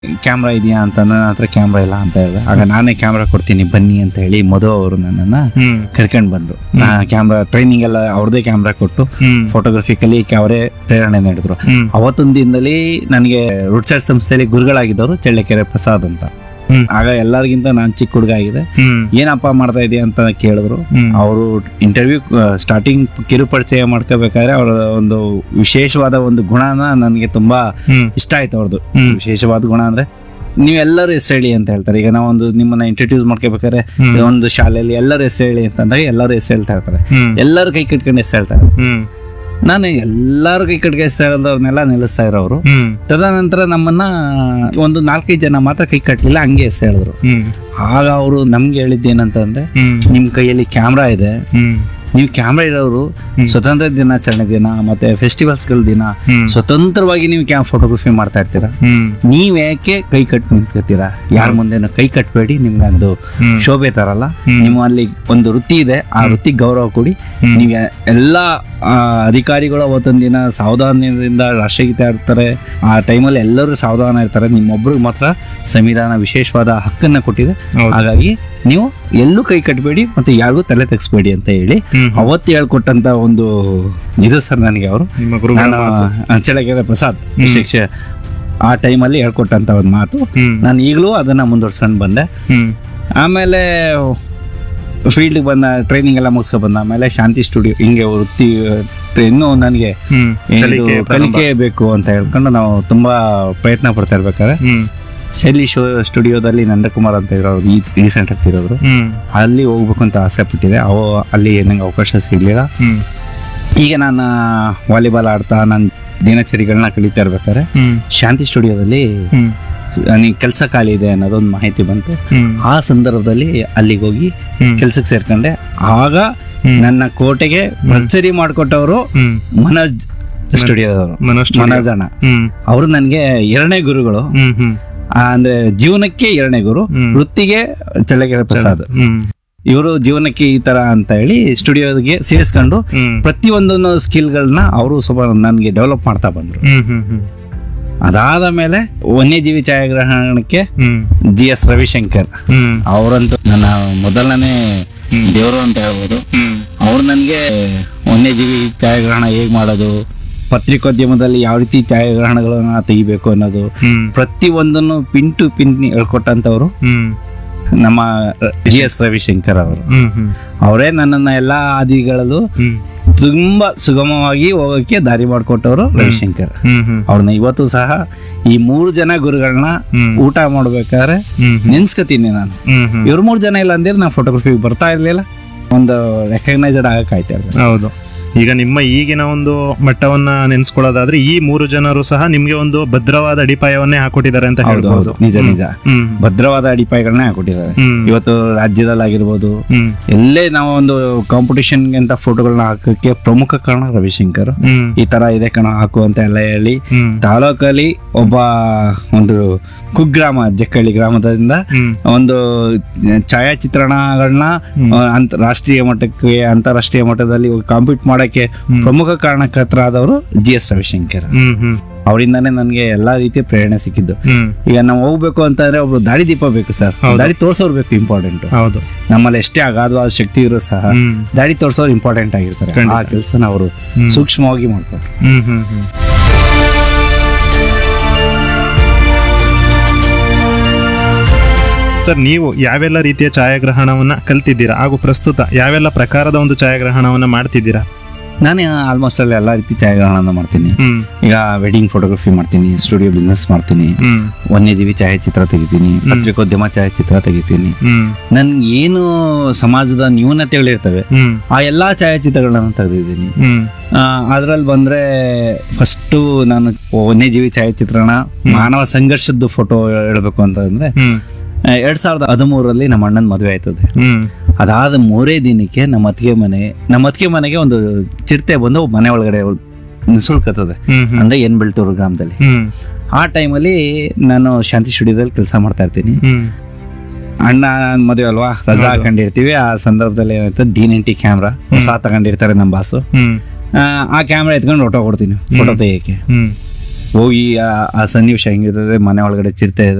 Camera ಇದೆಯಾ ಅಂತ ನನ್ನ ಹತ್ರ ಕ್ಯಾಮ್ರಾ ಇಲ್ಲ ಅಂತ ಹೇಳಿದೆ ಆಗ ನಾನೇ ಕ್ಯಾಮ್ರಾ ಕೊಡ್ತೀನಿ ಬನ್ನಿ ಅಂತ ಹೇಳಿ ಮಧು ಅವರು ನನ್ನನ್ನ ಹ್ಮ್ ಕರ್ಕೊಂಡು ಬಂದ್ರು ನಾ ಕ್ಯಾಮ್ರಾ ಟ್ರೈನಿಂಗ್ ಎಲ್ಲ ಅವ್ರದೇ ಕ್ಯಾಮ್ರಾ ಕೊಟ್ಟು ಹ್ಮ್ ಫೋಟೋಗ್ರಫಿ ಕಲಿಯಕ್ಕೆ ಅವರೇ ಪ್ರೇರಣೆ ನೀಡಿದ್ರು ಹ್ಮ್ ಅವತ್ತೊಂದು ದಿನದಲ್ಲಿ ನನಗೆ ರುಡ್ಸೈಡ್ ಸಂಸ್ಥೆಯಲ್ಲಿ ಗುರುಗಳಾಗಿದ್ದವರು ಚಳ್ಳಕೆರೆ ಪ್ರಸಾದ್ ಅಂತ ಹ್ಮ್. ಆಗ ಎಲ್ಲರಿಗಿಂತ ನಾನು ಚಿಕ್ಕ ಹುಡುಗ ಆಗಿದೆ ಹ್ಮ್ ಏನಪ್ಪ ಮಾಡ್ತಾ ಇದೆಯಾ ಅಂತ ಕೇಳಿದ್ರು ಹ್ಮ್ ಅವರು ಇಂಟರ್ವ್ಯೂ ಸ್ಟಾರ್ಟಿಂಗ್ ಕಿರುಪರಿಚಯ ಮಾಡ್ಕೋಬೇಕಾದ್ರೆ ಅವರ ಒಂದು ವಿಶೇಷವಾದ ಒಂದು ಗುಣನ ನನಗೆ ತುಂಬಾ ಹ್ಮ್ ಇಷ್ಟ ಆಯ್ತು ಅವ್ರದ್ದು ಹ್ಮ್. ವಿಶೇಷವಾದ ಗುಣ ಅಂದ್ರೆ ನೀವೆಲ್ಲರೂ ಹೆಸರು ಹೇಳಿ ಅಂತ ಹೇಳ್ತಾರೆ ಈಗ ನಾವೊಂದು ನಿಮ್ಮನ್ನ ಇಂಟ್ರೊಡ್ಯೂಸ್ ಮಾಡ್ಕೋಬೇಕಾದ್ರೆ ಹ್ಮ್. ಒಂದು ಶಾಲೆಯಲ್ಲಿ ಎಲ್ಲರೂ ಹೆಸರು ಹೇಳಿ ಅಂತಂದಾಗ ಎಲ್ಲರೂ ಹೆಸರು ಹೇಳ್ತಾ ಇರ್ತಾರೆ ಹ್ಮ್ ಎಲ್ಲರೂ ಕೈ ಕಟ್ಕೊಂಡು ಹೆಸರು ಹೇಳ್ತಾರೆ ಹ್ಮ್ ನಾನು ಎಲ್ಲರೂ ಕೈ ಕಟ್ಕೊಂಡು ಹೆಸರು ಹೇಳಿದವ್ರನ್ನೆಲ್ಲ ನಿಲ್ಲಿಸ್ತಾ ಇರೋರು ಹ್ಮ್ ತದನಂತರ ನಮ್ಮನ್ನ ಒಂದು ನಾಲ್ಕೈದು ಜನ ಮಾತ್ರ ಕೈ ಕಟ್ಟಲಿಲ್ಲ ಹಂಗೆ ಹೆಸರು ಹೇಳಿದ್ರು ಹ್ಮ್ ಆಗ ಅವರು ನಮ್ಗೆ ಹೇಳಿದ್ದೇನಂತಂದ್ರೆ ಹ್ಮ್ ನಿಮ್ ಕೈಯಲ್ಲಿ ಕ್ಯಾಮ್ರಾ ಇದೆ ಹ್ಮ್ ನೀವು ಕ್ಯಾಮ್ರಾ ಇರೋರು ಸ್ವತಂತ್ರ ದಿನಾಚರಣೆ ದಿನ ಮತ್ತೆ ಫೆಸ್ಟಿವಲ್ಸ್ಗಳ ದಿನ ಹ್ಮ್ ಸ್ವತಂತ್ರವಾಗಿ ನೀವು ಕ್ಯಾಮ್ ಫೋಟೋಗ್ರಫಿ ಮಾಡ್ತಾ ಇರ್ತೀರಾ ಹ್ಮ್ ನೀವ್ ಯಾಕೆ ಕೈ ಕಟ್ ನಿಂತ್ಕೋತೀರಾ ಯಾರ ಮುಂದೆನೂ ಕೈ ಕಟ್ಬೇಡಿ ನಿಮ್ಗೆ ಅದು ಹ್ಮ್. ಶೋಭೆ ತರಲ್ಲ ಹ್ಮ್. ನಿಮ್ಮ ಅಲ್ಲಿ ಒಂದು ವೃತ್ತಿ ಇದೆ ಆ ವೃತ್ತಿಗೆ ಗೌರವ ಕೊಡಿ ಹ್ಮ್. ನೀವು ಎಲ್ಲ ಆ, ಅಧಿಕಾರಿಗಳು ಅವತ್ತೊಂದು ದಿನ ಸಾವಧಾನದಿಂದ ರಾಷ್ಟ್ರಗೀತೆ ಆಡ್ತಾರೆ ಆ ಟೈಮಲ್ಲಿ ಎಲ್ಲರೂ ಸಾವಧಾನ ಇರ್ತಾರೆ ನಿಮ್ಮೊಬ್ರಿಗೆ ಮಾತ್ರ ಸಂವಿಧಾನ ವಿಶೇಷವಾದ ಹಕ್ಕನ್ನ ಕೊಟ್ಟಿದೆ ಹೌದು. ಹಾಗಾಗಿ ನೀವು ಎಲ್ಲೂ ಕೈ ಕಟ್ಟಬೇಡಿ ಮತ್ತೆ ಯಾರಿಗೂ ತಲೆ ತೆಗಿಸ್ಬೇಡಿ ಅಂತ ಹೇಳಿ ಹ್ಮ್. ಅವತ್ತು ಹೇಳ್ಕೊಟ್ಟಂತ ಒಂದು ಇದು ಸರ್ ನನಗೆ ಅವರು ನಿಮ್ಮ ಗುರುಗಳ ನಾನು ಮಾತು. ಚಳ್ಳಕೆರೆ ಪ್ರಸಾದ್ ಶಿಕ್ಷೆ ಆ ಟೈಮಲ್ಲಿ ಹೇಳ್ಕೊಟ್ಟಂತ ಒಂದು ಮಾತು ಹ್ಮ್ ನಾನು ಈಗಲೂ ಅದನ್ನ ಮುಂದುವರ್ಸ್ಕೊಂಡು ಬಂದೆ ಹ್ಮ್ ಆಮೇಲೆ ಫೀಲ್ಡ್ಗೆ ಬಂದ ಟ್ರೈನಿಂಗ್ ಎಲ್ಲ ಮುಗಿಸ್ಕೊಂಡು ಬಂದ ಆಮೇಲೆ ಶಾಂತಿ ಸ್ಟುಡಿಯೋ ಹಿಂಗೆ ವೃತ್ತಿ ಇನ್ನೂ ನನಗೆ ಹ್ಮ್ ಏನಿದು ಕಲಿಕೆ ಪ್ರಾರಂಭ. ಕಲಿಕೆ ಬೇಕು ಅಂತ ಹೇಳ್ಕೊಂಡು ನಾವು ತುಂಬಾ ಪ್ರಯತ್ನ ಪಡ್ತಾ ಇರ್ಬೇಕಾದ್ರೆ ಹ್ಮ್ ಶೈಲಿ ಶೋ ಸ್ಟುಡಿಯೋದಲ್ಲಿ ನಂದಕುಮಾರ್ ಅಂತ ಇರೋರು ಈ ರೀಸೆಂಟ್ ಆಗ್ತಿರೋರು ಹ್ಮ್ ಅಲ್ಲಿ ಹೋಗ್ಬೇಕು ಅಂತ ಆಸೆ ಪಟ್ಟಿದೆ ಅವು ಅಲ್ಲಿ ನಂಗೆ ಅವಕಾಶ ಸಿಗ್ಲಿಲ್ಲ ಹ್ಮ್ ಈಗ ನಾನು ವಾಲಿಬಾಲ್ ಆಡ್ತಾ ನಾನು ದಿನಚರಿಗಳನ್ನ ಕಲಿತಾ ಇರ್ಬೇಕಾದ್ರೆ ಹ್ಮ್ ಶಾಂತಿ ಸ್ಟುಡಿಯೋದಲ್ಲಿ ಹ್ಮ್ ನನಗೆ ಕೆಲಸ ಖಾಲಿ ಇದೆ ಅನ್ನೋದೊಂದು ಮಾಹಿತಿ ಬಂತು ಹ್ಮ್ ಆ ಸಂದರ್ಭದಲ್ಲಿ ಅಲ್ಲಿಗೆ ಹೋಗಿ ಹ್ಮ್ ಕೆಲ್ಸಕ್ಕೆ ಸೇರ್ಕೊಂಡೆ ಆಗ ಹ್ಮ್. ನನ್ನ ಕೋಟೆಗೆ ಭರ್ಜರಿ ಮಾಡಿಕೊಟ್ಟವರು ಹ್ಮ್ ಮನೋಜ್ ಸ್ಟುಡಿಯೋದವರು ಮನೋಜ್ ಮನೋಜ್ ಅಣ್ಣ ಹ್ಮ್ ಅವರು ನನಗೆ ಎರಡನೇ ಗುರುಗಳು ಹ್ಮ್ ಹ್ಮ್ ಆ, ಅಂದ್ರೆ ಜೀವನಕ್ಕೆ ಎರಡನೇ ಗುರು ಹ್ಮ್. ವೃತ್ತಿಗೆ ಚಳ್ಳಕೆರೆ ಪ್ರಸಾದ್ ಹ್ಮ್ ಇವರು ಜೀವನಕ್ಕೆ ಈ ತರ ಅಂತ ಹೇಳಿ ಸ್ಟುಡಿಯೋಗೆ ಸೇರಿಸ್ಕೊಂಡು ಹ್ಮ್ ಪ್ರತಿಯೊಂದನ್ನು ಸ್ಕಿಲ್ಗಳನ್ನ ಅವರು ಸ್ವಲ್ಪ ನನಗೆ ಡೆವಲಪ್ ಮಾಡ್ತಾ ಬಂದ್ರು ಹ್ಮ್ ಹ್ಮ್ ಹ್ಮ್ ಅದಾದ ಮೇಲೆ ವನ್ಯಜೀವಿ ಛಾಯಾಗ್ರಹಣಕ್ಕೆ ಹ್ಮ್ ಜಿ ಎಸ್ ರವಿಶಂಕರ್ ಹ್ಮ್ ಅವರಂತೂ ನನ್ನ ಮೊದಲನೇ ದೇವರು ಅಂತ ಹೇಳ್ಬೋದು ಹ್ಮ್ ಅವ್ರು ನನಗೆ ವನ್ಯಜೀವಿ ಛಾಯಾಗ್ರಹಣ ಹೇಗೆ ಮಾಡೋದು ಪತ್ರಿಕೋದ್ಯಮದಲ್ಲಿ ಯಾವ ರೀತಿ ಛಾಯಾಗ್ರಹಣಗಳನ್ನ ತೆಗಿಬೇಕು ಅನ್ನೋದು ಹ್ಮ್ ಪ್ರತಿ ಒಂದನ್ನು ಪಿನ್ ಟು ಪಿನ್ ಹೇಳ್ಕೊಟ್ಟಂತವ್ರು ಹ್ಮ್ ನಮ್ಮ ಜಿ ಎಸ್ ರವಿಶಂಕರ್ ಅವರು ಹ್ಮ್ ಹ್ಮ್ ಅವರೇ ನನ್ನನ್ನ ಎಲ್ಲಾ ಹಾದಿಗಳಲ್ಲೂ ಹ್ಮ್ ತುಂಬಾ ಸುಗಮವಾಗಿ ಹೋಗೋಕೆ ದಾರಿ ಮಾಡಿಕೊಟ್ಟವರು ರವಿಶಂಕರ್ ಹ್ಮ್ ಹ್ಮ್ ಅವ್ರನ್ನ ಇವತ್ತು ಸಹ ಈ ಮೂರು ಜನ ಗುರುಗಳನ್ನ ಹ್ಮ್ ಊಟ ಮಾಡ್ಬೇಕಾದ್ರೆ ಹ್ಮ್ ನೆನ್ಸ್ಕತೀನಿ ನಾನು ಹ್ಮ್ ಹ್ಮ್ ಇವ್ರು ಮೂರು ಜನ ಇಲ್ಲ ಅಂದಿದ್ರೆ ನಾನು ಫೋಟೋಗ್ರಫಿಗೆ ಬರ್ತಾ ಇರ್ಲಿಲ್ಲ ಒಂದು ರೆಕಗ್ನೈಸ್ಡ್ ಆಗಕ್ಕೆ ಆಯ್ತಾ ಇರ್ಲಿಲ್ಲ. ಹೌದು ಈಗ ನಿಮ್ಮ ಈಗಿನ ಒಂದು ಮಟ್ಟವನ್ನ ನೆನ್ಸ್ಕೊಳ್ಳೋದಾದ್ರೆ ಈ ಮೂರು ಜನರು ಸಹ ನಿಮ್ಗೆ ಒಂದು ಭದ್ರವಾದ ಅಡಿಪಾಯವನ್ನೇ ಹಾಕೊಟ್ಟಿದ್ದಾರೆ ಅಂತ ಹೌದು ಹೇಳ್ಬೋದು ಹೌದು ನಿಜ ನಿಜ ಹ್ಮ್ ಭದ್ರವಾದ ಅಡಿಪಾಯಗಳನ್ನ ಹಾಕೊಟ್ಟಿದ್ದಾರೆ ಹ್ಮ್ ಇವತ್ತು ರಾಜ್ಯದಲ್ಲಾಗಿರ್ಬೋದು ಹ್ಮ್ ಎಲ್ಲೇ ನಾವು ಒಂದು ಕಾಂಪಿಟಿಷನ್ ಅಂತ ಫೋಟೋಗಳನ್ನ ಹಾಕಕ್ಕೆ ಪ್ರಮುಖ ಕಾರಣ ರವಿಶಂಕರ್ ಹ್ಮ್ ಈ ತರ ಇದೆ ಕಣ ಹಾಕು ಅಂತ ಎಲ್ಲ ಹೇಳಿ ಹ್ಮ್ ತಾಲೂಕಲ್ಲಿ ಒಬ್ಬ ಒಂದು ಕುಗ್ರಾಮ ಜಕ್ಕಳ್ಳಿ ಗ್ರಾಮದಿಂದ ಹ್ಮ್ ಒಂದು ಛಾಯಾಚಿತ್ರಣಗಳನ್ನ ಅಂತ ರಾಷ್ಟ್ರೀಯ ಮಟ್ಟಕ್ಕೆ ಅಂತಾರಾಷ್ಟ್ರೀಯ ಮಟ್ಟದಲ್ಲಿ ಕಾಂಪೀಟ್ ಮಾಡಕ್ಕೆ ಪ್ರಮುಖ ಕಾರಣಕರ್ತರಾದವರು ಜಿ ಎಸ್ ರವಿಶಂಕರ್ ಹ್ಮ್ ಹ್ಮ್ ಅವರಿಂದಾನೇ ನನಗೆ ಎಲ್ಲಾ ರೀತಿಯ ಪ್ರೇರಣೆ ಸಿಕ್ಕಿದ್ದು ಹ್ಮ್ ಈಗ ನಾವು ಹೋಗ್ಬೇಕು ಅಂತಂದ್ರೆ ಒಬ್ರು ದಾರಿ ದೀಪ ಬೇಕು ಸರ್ ಹೌದು. ದಾರಿ ತೋರ್ಸೋರು ಬೇಕು ಇಂಪಾರ್ಟೆಂಟ್ ಹೌದು ನಮ್ಮಲ್ಲಿ ಎಷ್ಟೇ ಅಗಾಧವಾದ ಶಕ್ತಿ ಇರೋ ಸಹ ಹ್ಮ್ ದಾರಿ ತೋರ್ಸೋರು ಇಂಪಾರ್ಟೆಂಟ್ ಆಗಿರ್ತಾರೆ ಖಂಡಿತ. ಆ ಕೆಲಸನ ಅವರು ಹ್ಮ್. ಸೂಕ್ಷ್ಮವಾಗಿ ಮಾಡ್ತಾರೆ ಹ್ಮ್ ಹ್ಮ್ ಹ್ಮ್ ಸರ್ ನೀವು ಯಾವೆಲ್ಲ ರೀತಿಯ ಛಾಯಾಗ್ರಹಣವನ್ನ ಕಲ್ತಿದ್ದೀರಾ ಹಾಗೂ ಪ್ರಸ್ತುತ ಯಾವೆಲ್ಲ ಪ್ರಕಾರದ ಒಂದು ಛಾಯಾಗ್ರಹಣವನ್ನ ಮಾಡ್ತಿದ್ದೀರಾ ನಾನು ಆಲ್ಮೋಸ್ಟ್ ಅಲ್ಲಿ ಎಲ್ಲಾ ರೀತಿ ಛಾಯಾಗ್ರಹಣ ಮಾಡ್ತೀನಿ ಹ್ಮ್ ಈಗ ವೆಡ್ಡಿಂಗ್ ಫೋಟೋಗ್ರಫಿ ಮಾಡ್ತೀನಿ ಸ್ಟುಡಿಯೋ ಬಿಸ್ನೆಸ್ ಮಾಡ್ತೀನಿ ಹ್ಮ್ ವನ್ಯಜೀವಿ ಛಾಯಾಚಿತ್ರ ತೆಗಿತೀನಿ ಪತ್ರಿಕೋದ್ಯಮ ಛಾಯಾಚಿತ್ರ ತೆಗಿತೀನಿ ಹ್ಮ್ ನನ್ಗೆ ಏನು ಸಮಾಜದ ನ್ಯೂನತೆಗಳಿರ್ತವೆ ಹ್ಮ್ ಆ ಎಲ್ಲಾ ಛಾಯಾಚಿತ್ರಗಳನ್ನ ತೆಗೆದಿದ್ದೀನಿ ಹ್ಮ್ ಅದ್ರಲ್ಲಿ ಬಂದ್ರೆ ಫಸ್ಟು ನಾನು ವನ್ಯಜೀವಿ ಛಾಯಾಚಿತ್ರಣ ಮಾನವ ಸಂಘರ್ಷದ್ದು ಫೋಟೋ ಹೇಳ್ಬೇಕು ಅಂತಂದ್ರೆ ಹ್ಮ್ ಆ, ಎರಡ್ ಸಾವಿರದ ಹದಿಮೂರರಲ್ಲಿ ನಮ್ಮ ಅಣ್ಣನ ಮದುವೆ ಆಯ್ತದೆ ಹ್ಮ್ ಅದಾದ ಮೂರೇ ದಿನಕ್ಕೆ ನಮ್ಮ ಅತ್ತಿಗೆ ಮನೆ ನಮ್ಮ ಅತ್ತಿಗೆ ಮನೆಗೆ ಒಂದು ಚಿರತೆ ಬಂದು ಮನೆ ಒಳಗಡೆ ನಿಸುಳ್ಕತ್ತದೆ ಹ್ಮ್ ಹ್ಮ್ ಅಂದ್ರೆ ಎನ್ ಬೆಳ್ತೂರು ಗ್ರಾಮದಲ್ಲಿ ಹ್ಮ್ ಆ ಟೈಮಲ್ಲಿ ನಾನು ಶಾಂತಿ ಸ್ಟುಡಿಯೋದಲ್ಲಿ ಕೆಲಸ ಮಾಡ್ತಾ ಇರ್ತೀನಿ ಹ್ಮ್ ಅಣ್ಣ ಮದುವೆ ಅಲ್ವಾ ರಜಾ ಹಾಕೊಂಡಿರ್ತೀವಿ ಆ ಸಂದರ್ಭದಲ್ಲಿ ಏನಾಯ್ತು ಡಿ ಎನ್ ಟಿ ಕ್ಯಾಮ್ರಾ ಹೊಸ ತಗೊಂಡಿರ್ತಾರೆ ನಮ್ಮ ಬಾಸು ಹ್ಮ್ ಆ ಕ್ಯಾಮ್ರಾ ಎತ್ಕೊಂಡು ಫೋಟೋ ಕೊಡ್ತೀನಿ ಫೋಟೋ ತೆಗಿಯಕ್ಕೆ ಹ್ಮ್ ಹೋಗಿ ಆ- ಆ ಸನ್ನಿವೇಶ ಹೆಂಗಿರ್ತದೆ ಮನೆ ಒಳಗಡೆ ಚಿರತೆ